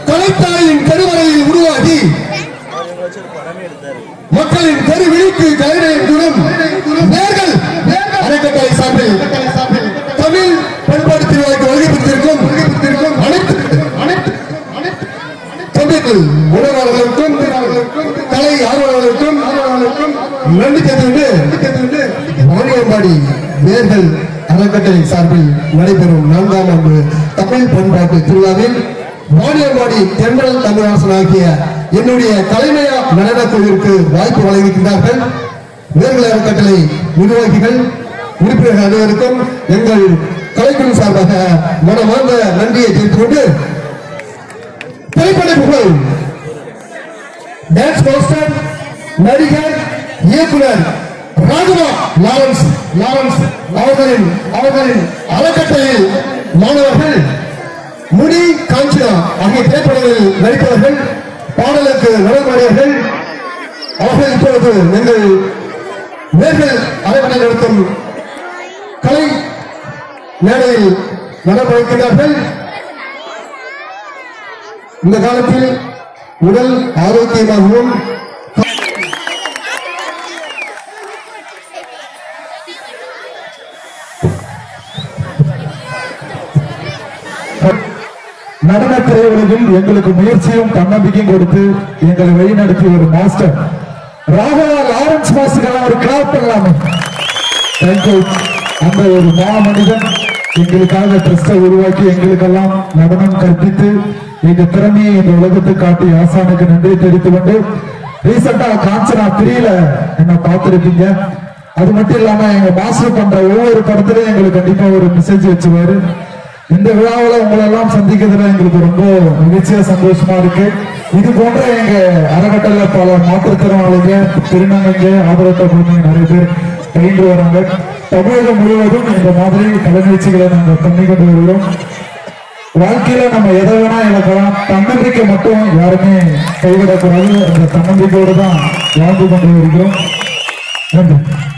கலைத்தாயின் கருவறையில் உருவாகி மக்களின் கருவிழிக்கு கலைஞரின் குணம் நேர்கள் அறக்கட்டளை சார்பில் தமிழ் பண்பாட்டு திருவிழாக்கு வருகை புரிந்திருக்கும் அனைத்து அனைத்து அனைத்து தொண்டர்கள் உணர்வாளர்களுக்கும் கலை ஆர்வலர்களுக்கும் நன்றி தெரிவித்து வாணியம்பாடி நேர்கள் அறக்கட்டளை சார்பில் நடைபெறும் நான்காம் ஆண்டு தமிழ் பண்பாட்டு திருவிழாவில் வாணியம்பாடி தென்றல் தமிழரசன் ஆகிய என்னுடைய கலைமயா நடனக் குழுவிற்கு வாய்ப்பு வழங்கியிருக்கிறார்கள் நேர்கள் அறக்கட்டளை நிர்வாகிகள் உறுப்பினர்கள் அனைவருக்கும் எங்கள் கலைக்குழு சார்பாக மனமார்ந்த நன்றியை தெரிவித்துக் கொண்டு திரைப்படைப்புகள் டான்ஸ் மாஸ்டர் நடிகர் இயக்குனர் ராஜமா லாரன்ஸ் லாரன்ஸ் அவர்களின் அவர்களின் அறக்கட்டளையில் மாணவர்கள் முடி காஞ்சனா ஆகிய திரைப்படங்களில் நடிப்பவர்கள் பாடலுக்கு நடமாடியவர்கள் அவர்கள் இப்பொழுது எங்கள் நேர்கள் அறக்கட்டளை நடத்தும் கலை மேடையில் நடப்பதற்கிறார்கள் இந்த காலத்தில் உடல் ஆரோக்கியமாகவும் நடன திரையுலகில் எங்களுக்கு முயற்சியும் தன்னம்பிக்கையும் கொடுத்து எங்களை வழிநடத்திய ஒரு மாஸ்டர் ராகவா லாரன்ஸ் மாஸ்டர் ஒரு கிளாப் பண்ணலாமே தேங்க்யூ அந்த ஒரு மா மனிதன் எங்களுக்காக ட்ரஸ்டை உருவாக்கி எங்களுக்கெல்லாம் நடனம் கற்பித்து எங்க திறமையை இந்த உலகத்துக்கு காட்டி ஆசானுக்கு நன்றி தெரிவித்துக் கொண்டு ரீசெண்டா காஞ்சனா த்ரீல என்ன பார்த்திருப்பீங்க அது மட்டும் இல்லாம எங்க மாஸ்டர் பண்ற ஒவ்வொரு படத்துலயும் எங்களுக்கு கண்டிப்பா ஒரு மெசேஜ் வச்சுவாரு இந்த விழாவில் உங்களை எல்லாம் சந்திக்கிறதுல எங்களுக்கு ரொம்ப மகிழ்ச்சியா சந்தோஷமா இருக்கு இது போன்ற எங்க அறக்கட்டளை பல மாற்றுத்திறனாளிங்க திருநங்கைங்க ஆதரவற்ற குழந்தைங்க நிறைய பேர் பயின்று வராங்க தமிழகம் முழுவதும் இந்த மாதிரி கலை நிகழ்ச்சிகளை நாங்கள் பண்ணி கொண்டு வருகிறோம் வாழ்க்கையில நம்ம எதை வேணா இழக்கலாம் தன்னம்பிக்கை மட்டும் யாருமே கைவிடக்கூடாது அந்த தன்னம்பிக்கையோடு தான் வாழ்ந்து கொண்டு வருகிறோம் நன்றி